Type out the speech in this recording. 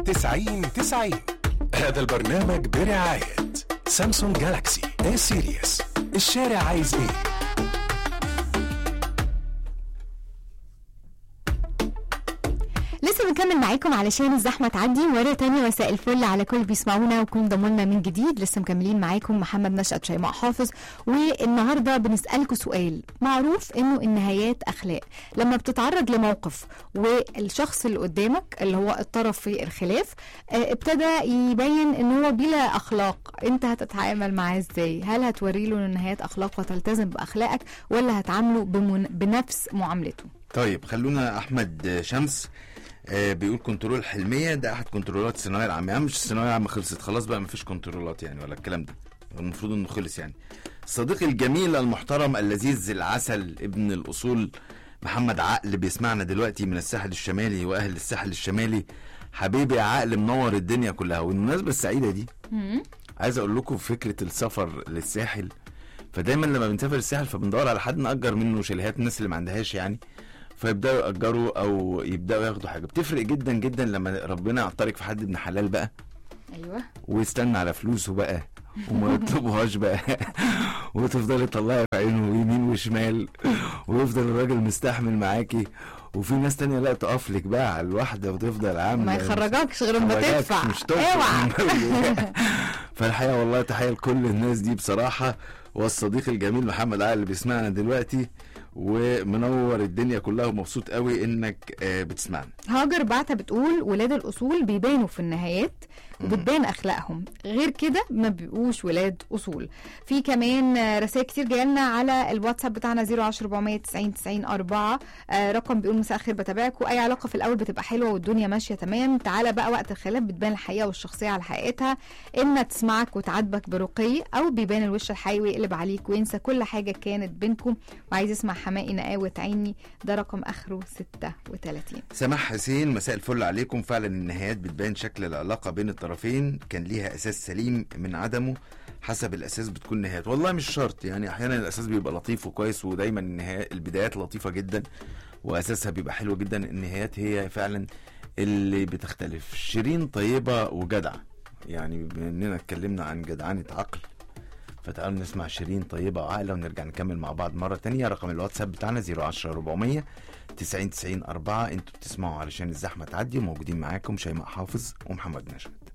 90 90 هذا البرنامج برعاية سامسونج جالاكسي اي سيريس الشارع عايز ايه لسه بنكمل معاكم علشان الزحمه تعدي مره تانية مساء الفل على كل بيسمعونا وكل انضموا لنا من جديد لسه مكملين معاكم محمد نشأت شيماء حافظ والنهارده بنسالكم سؤال معروف انه النهايات اخلاق لما بتتعرض لموقف والشخص اللي قدامك اللي هو الطرف في الخلاف آه، ابتدى يبين ان هو بلا اخلاق انت هتتعامل معاه ازاي هل هتوري له ان نهايات اخلاق وتلتزم باخلاقك ولا هتعامله بمن... بنفس معاملته طيب خلونا احمد شمس آه، بيقول كنترول حلميه ده احد كنترولات الثانويه العامه يعني مش الثانويه العامه خلصت خلاص بقى مفيش كنترولات يعني ولا الكلام ده المفروض انه خلص يعني صديقي الجميل المحترم اللذيذ العسل ابن الاصول محمد عقل بيسمعنا دلوقتي من الساحل الشمالي واهل الساحل الشمالي حبيبي يا عقل منور الدنيا كلها والمناسبه السعيده دي عايز اقول لكم فكره السفر للساحل فدايما لما بنسافر الساحل فبندور على حد نأجر منه شاليهات الناس اللي ما عندهاش يعني فيبداوا يأجروا او يبداوا ياخدوا حاجه بتفرق جدا جدا لما ربنا يعترك في حد ابن حلال بقى ايوه ويستنى على فلوسه بقى وما يطلبهاش بقى وتفضلي تطلعي في عينه يمين وشمال ويفضل الراجل مستحمل معاكي وفي ناس تانية لا تقف لك بقى على الواحدة وتفضل عاملة ما يخرجكش غير اما خواجات تدفع مش تقف اوعى فالحقيقه والله تحيه لكل الناس دي بصراحه والصديق الجميل محمد علي اللي بيسمعنا دلوقتي ومنور الدنيا كلها ومبسوط قوي انك آه، بتسمعنا هاجر بعتها بتقول ولاد الاصول بيبانوا في النهايات وبتبان اخلاقهم غير كده ما بيبقوش ولاد اصول في كمان آه، رسائل كتير جايلنا على الواتساب بتاعنا 010 490 90 4 آه، رقم بيقول مساء الخير بتابعكم اي علاقه في الاول بتبقى حلوه والدنيا ماشيه تمام تعالى بقى وقت الخلاف بتبان الحقيقه والشخصيه على حقيقتها اما تسمعك وتعاتبك برقي او بيبان الوش الحقيقي ويقلب عليك وينسى كل حاجه كانت بينكم وعايز يسمع حمائي نقاوة عيني ده رقم اخره 36 سماح حسين مساء الفل عليكم فعلا النهايات بتبان شكل العلاقه بين الطرفين كان ليها اساس سليم من عدمه حسب الاساس بتكون نهايات والله مش شرط يعني احيانا الاساس بيبقى لطيف وكويس ودايما النهايات البدايات لطيفه جدا واساسها بيبقى حلو جدا النهايات هي فعلا اللي بتختلف شيرين طيبه وجدعه يعني بما اننا اتكلمنا عن جدعانه عقل فتعالوا نسمع شيرين طيبة وعاقلة ونرجع نكمل مع بعض مرة تانية رقم الواتساب بتاعنا 010 400 90 90 4 انتوا بتسمعوا علشان الزحمة تعدي وموجودين معاكم شيماء حافظ ومحمد نشأت